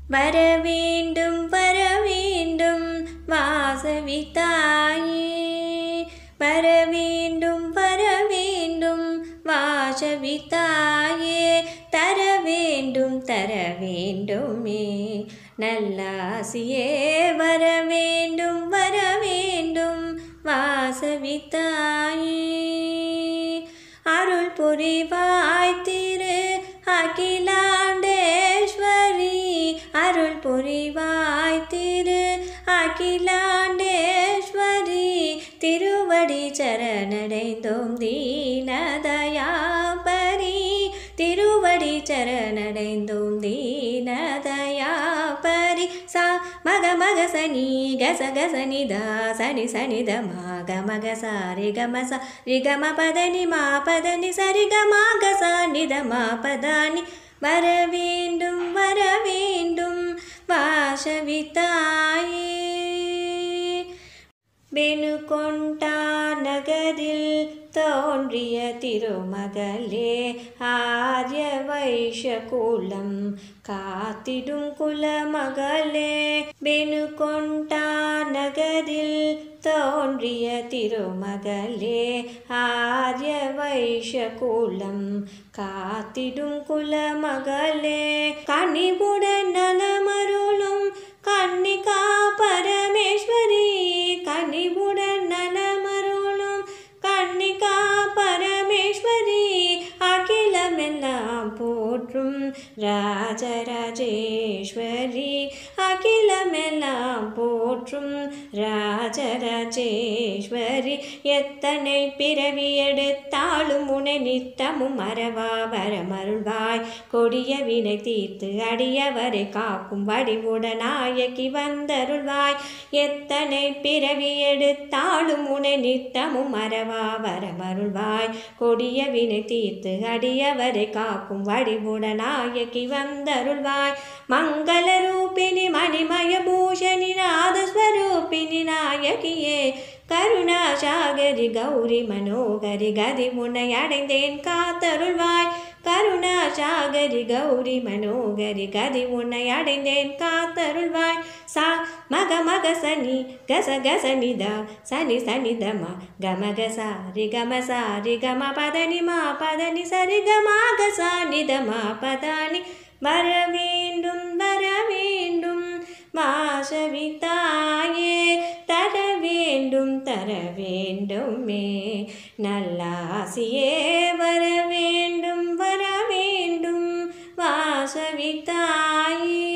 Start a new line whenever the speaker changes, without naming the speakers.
வர வேண்டும் வர வேண்டும் வாசவி தாயே வர வேண்டும் வர வேண்டும் வாசவி தாயே தர வேண்டும் தர வேண்டுமே நல்லாசியே வர வேண்டும் வர வேண்டும் வாசவி தாயே அருள் புரிவாய் திரு அகிலாண்டேஸ்வரி அருள் புரிவாய் திரு அகிலாண்டேஸ்வரி திருவடி சரணடைந்தோம் தீனதயாபரி திருவடி சரணடைந்தோம் தீனதயாபரி சா மக மக சனி கச கச நிதா சனி சனி த மாக மக சா ரி கம ச ரி கம பதனி மா பதனி சரி க மா க சா நித மா பதானி வர வேண்டும் வர வேண்டும் வாசவி தாயே வெணுகொண்டா நகரில் தோன்றிய திருமகளே ஆரிய வைஷகுலம் காத்திடும் குலமகளே வெணுகொண்டா நகரில் தோன்றிய திருமகளே ஆரிய வைஷகுலம் காத்திடும் குலமகளே கனிவுடன் நலமருளும் கன்னிகா பரமேஸ்வரி கனிவுடன் நலமருளும் கன்னிகா பரமேஸ்வரி அகிலமெல்லாம் போற்றும் ராஜராஜேஸ்வரி அகிலமெல்லாம் போற்றும் ராஜராஜேஸ்வரி எத்தனை பிறவி எடுத்தாலும் உனை நித்தமும் மறவா வரமருள்வாய் கொடிய வினை தீர்த்து அடியவரை காக்கும் வடிவுடனாயக்கி வந்தருள்வாய் எத்தனை பிறவி எடுத்தாலும் உனை நித்தமும் மறவா வரமருள்வாய் கொடிய வினை தீர்த்து அடியவரை காக்கும் வடிவுடனாயக்கி வந்தருள்வாய் மங்கள ரூபிணி மணிமய பூஷணி நாதஸ்வரூபிணி நாயகியே கருணாசாகரி கௌரி மனோகரி கதி முனை அடைந்தேன் காத்தருள்வாய் கருணாசாகரி கௌரி மனோகரி கதி உன்னை அடைந்தேன் காத்தருள்வாய் சா மக மக சனி கச கச நிதா சனி சனி தமா கம கசா ரி கம சா ரி கம பதனி மா பதனி சரி கமா கசா நிதமா பதானி வர வேண்டும் வர வேண்டும் வாசவி தாயே தர வேண்டும் தர வேண்டுமே நல்லாசியே வர வேண்டும் வர வேண்டும் வாசவி தாயே